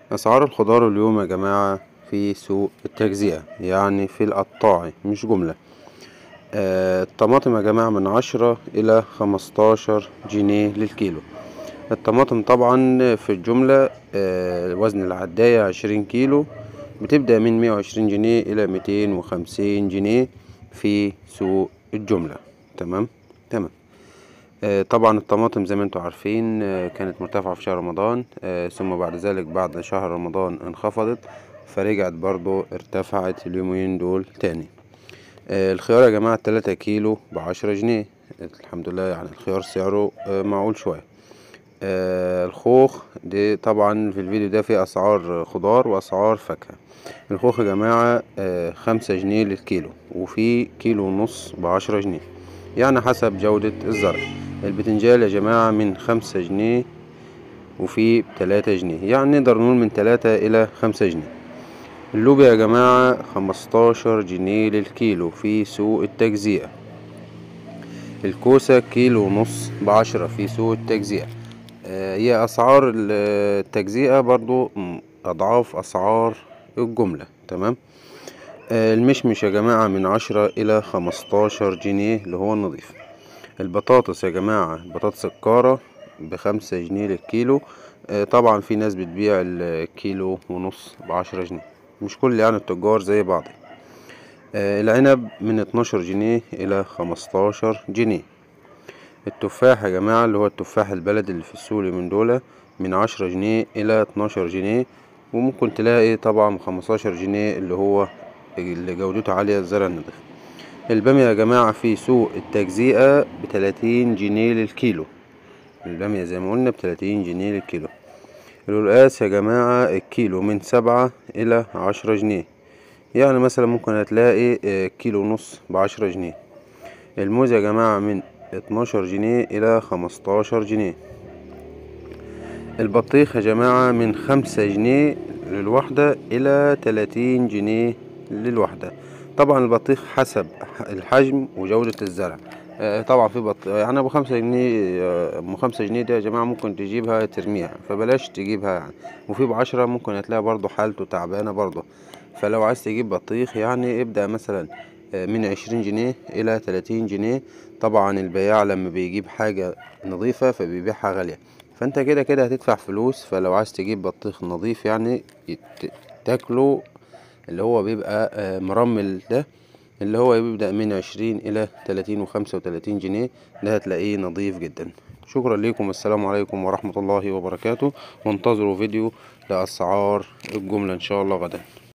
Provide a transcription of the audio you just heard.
اسعار الخضار اليوم يا جماعة في سوق التجزئة يعني في القطاعي مش جملة آه الطماطم يا جماعة من عشرة الى خمستاشر جنيه للكيلو الطماطم طبعا في الجملة آه وزن العداية عشرين كيلو بتبدأ من مية وعشرين جنيه الى ميتين وخمسين جنيه في سوق الجملة تمام تمام آه طبعا الطماطم زي ما انتم عارفين آه كانت مرتفعة في شهر رمضان آه ثم بعد ذلك بعد شهر رمضان انخفضت فرجعت برضو ارتفعت اليومين دول تاني الخيار يا جماعة تلاتة كيلو بعشرة جنيه الحمد لله يعني الخيار سعره معقول شوية الخوخ دي طبعا في الفيديو ده فيه اسعار خضار واسعار فاكهة الخوخ يا جماعة خمسة جنيه للكيلو وفي كيلو ونص بعشرة جنيه يعني حسب جودة الزرع البتنجال يا جماعة من خمسة جنيه وفي بتلاتة جنيه يعني نقدر نقول من تلاتة إلى خمسة جنيه اللوبيا يا جماعة خمستاشر جنيه للكيلو في سوق التجزئة الكوسة كيلو ونص بعشرة في سوق التجزئة هي أسعار التجزئة برضو أضعاف أسعار الجملة تمام المشمش يا جماعة من عشرة إلى خمستاشر جنيه اللي هو النظيف البطاطس يا جماعة بطاطس الكارة بخمسة جنيه للكيلو طبعا في ناس بتبيع الكيلو ونص بعشرة جنيه مش كل يعني التجار زي بعض العنب من اتناشر جنيه الى خمستاشر جنيه التفاح يا جماعة اللي هو التفاح البلدي اللي في السوق من دولة من عشرة جنيه الى اتناشر جنيه وممكن تلاقي طبعا خمستاشر جنيه اللي هو اللي جودته عالية الزرع النضيف البامية يا جماعة في سوق التجزئة بتلاتين جنيه للكيلو البامية زي ما قلنا بتلاتين جنيه للكيلو القلقاس يا جماعة الكيلو من سبعة إلى عشرة جنيه يعني مثلا ممكن هتلاقي كيلو ونص بعشرة جنيه الموز يا جماعة من اتناشر جنيه إلى خمستاشر جنيه البطيخ يا جماعة من خمسة جنيه للوحدة إلى تلاتين جنيه للوحدة طبعا البطيخ حسب الحجم وجودة الزرع طبعا في بط يعني ابو خمسة جنيه ابو خمسة جنيه ده يا جماعة ممكن تجيبها ترميها فبلاش تجيبها يعني وفي بعشرة ممكن هتلاقي برضو حالته تعبانة برضو فلو عايز تجيب بطيخ يعني ابدأ مثلا من عشرين جنيه الى تلاتين جنيه طبعا البياع لما بيجيب حاجة نظيفة فبيبيعها غالية فانت كده كده هتدفع فلوس فلو عايز تجيب بطيخ نظيف يعني تاكله اللي هو بيبقى مرمل ده اللي هو بيبدأ من عشرين إلى تلاتين وخمسة وتلاتين جنيه ده هتلاقيه نظيف جدا شكرا لكم السلام عليكم ورحمة الله وبركاته وانتظروا فيديو لأسعار الجملة إن شاء الله غدا